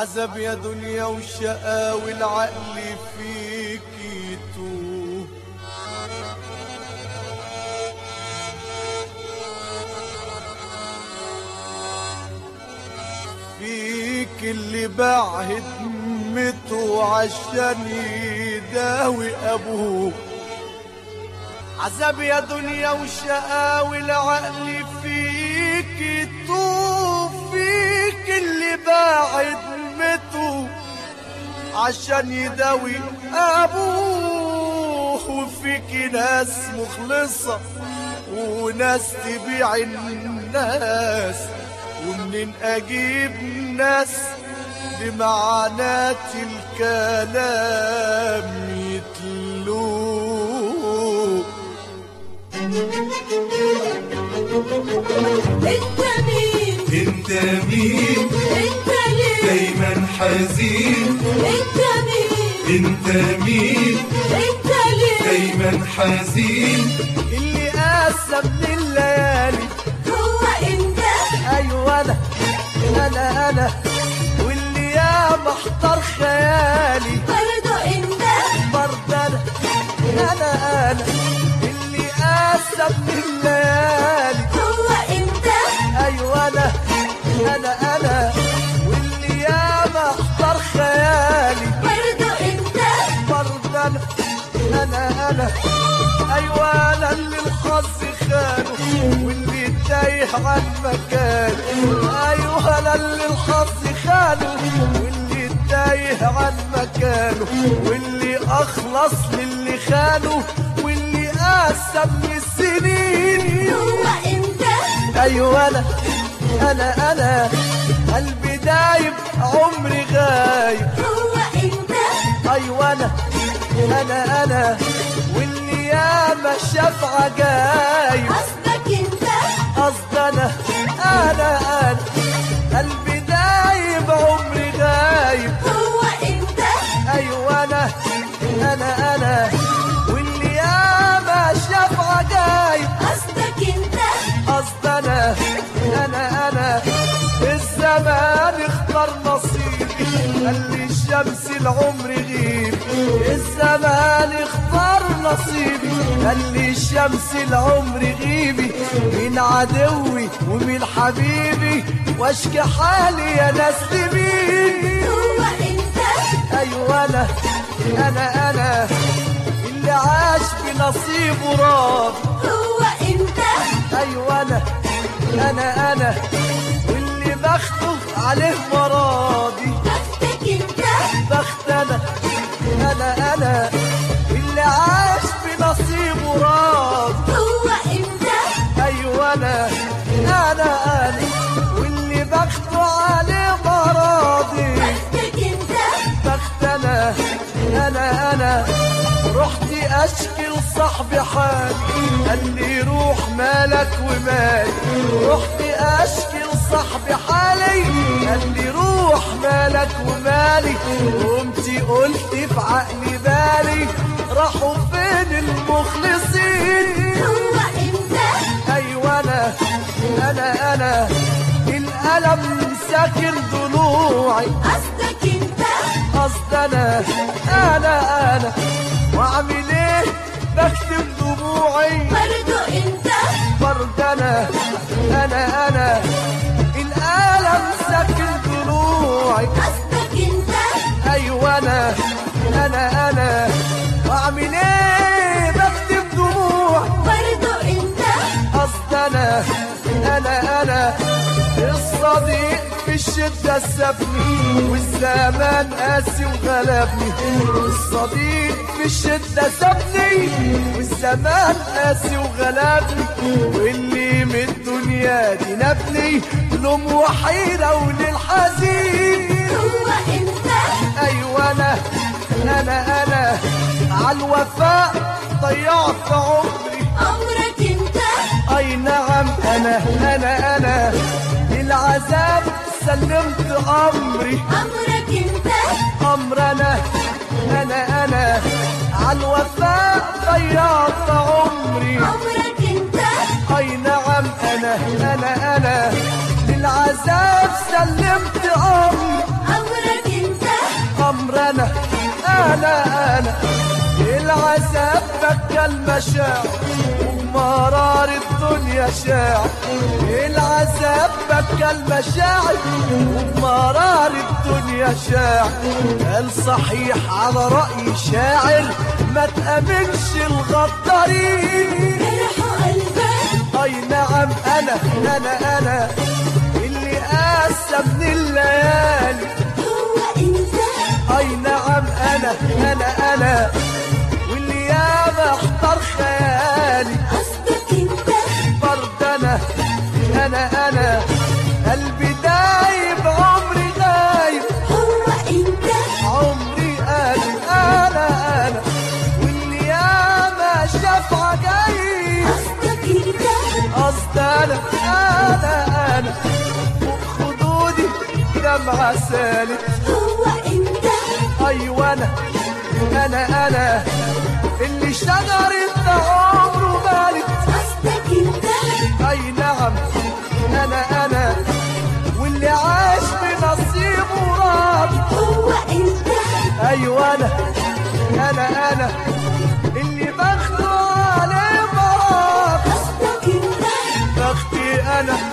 عذاب يا دنيا وشقا والعقل فيك يتوه فيك اللي باع همته عشان يداوي ابوه عذاب يا دنيا وشقا والعقل فيك يتوه فيك اللي باع همته عشان يداوي ابوه وفيك ناس مخلصة وناس تبيع الناس ومنين اجيب ناس بمعنات الكلام يتلوه انت مين انت مين انت ليه دايما حزين انت مين انت مين انت ليه دايما حزين اللي قاسى من الليالي هو انت ايوه انا انا انا واللي يا محضر خيالي برضو انت برضه انا انا انا اللي قاسى من الليالي هو انت ايوه انا انا انا واللي يا محضر خيالي برضو انت برضه انا انا انا ايوه انا اللي الحظ خانه واللي تايه عن مكانه ايوه انا اللي الحظ خانه واللي تايه عن مكانه واللي اخلص للي خانه واللي قاسى من السنين هو انت ايوه انا انا انا قلبي دايب عمري غايب هو انت ايوه انا انا انا واللي ياما شاف عجايب قصدك انت قصد انا انا انا قلبي دايب عمري غايب هو انت ايوه انا انا انا واللي ياما شاف عجايب قصدك انت قصد انا انا انا الزمان اختار نصيبي خلي الشمس العمر غيب الزمان اختار نصيبي خلي الشمس العمر غيبي من عدوي ومن حبيبي واشكي حالي يا ناس لمين هو انت ايوه انا انا انا اللي عاش بنصيبه راضي هو انت ايوه انا انا انا واللي بخته عليه مراضي قصدك انت بخت انا انا انا اللي عاش بنصيبه راضي هو انت ايوه انا انا انا واللي بخته عليه مراضي قصدك انت بخت انا انا انا رحت اشكي لصاحبي حالي قال لي روح مالك ومالي رحت اشكي لصاحبي حالي قال لي روح مالك ومالي قمت قلت في عقلي بالي راحوا فين المخلصين هو انت ايوه انا انا انا الالم ساكن ضلوعي قصدك انت قصد انا انا انا واعمل ايه بكتم دموعي برضو انت برد انا انا انا الالم ساكن ضلوعي قصدك انت ايوه انا انا انا واعمل ايه بكتم دموعي برضو انت قصد انا انا انا الصديق في الشدة سابني والزمان قاسي وغلبني الصديق في الشدة سابني والزمان قاسي وغلبني واللي من الدنيا دي نبني لوم وحيرة وللحزين هو انت ايوه انا انا انا عالوفاء ضيعت عمري عمرك انت اي نعم انا انا انا للعذاب سلمت امري عمرك انت امرنا انا انا عالوفاء ضيعت عمري عمرك انت اي نعم انا انا انا للعذاب سلمت امري عمرك انا انا العذاب بكى المشاعر ومرار الدنيا شاعر العذاب بكى المشاعر ومرار الدنيا شاعر قال صحيح على رأي شاعر ما تأمنش الغدارين جرحوا قلبك اي نعم انا انا انا اللي قاسى من الليالي هو انت اي نعم انا انا انا واللي ياما احضر خيالي قصدك انت برضه انا انا انا قلبي دايب عمري غايب هو انت عمري قايب انا انا واللي ياما شاف عجايب قصدك انت قصد انا انا انا فوق خدودي دمعة سالت هو انت ايوه انا انا انا اللي شجرة عمره مالت قصدك انت اي نعم انا انا واللي عاش بنصيبه راضي هو انت ايوه انا انا انا اللي باخده عليه مراد قصدك انت بختي انا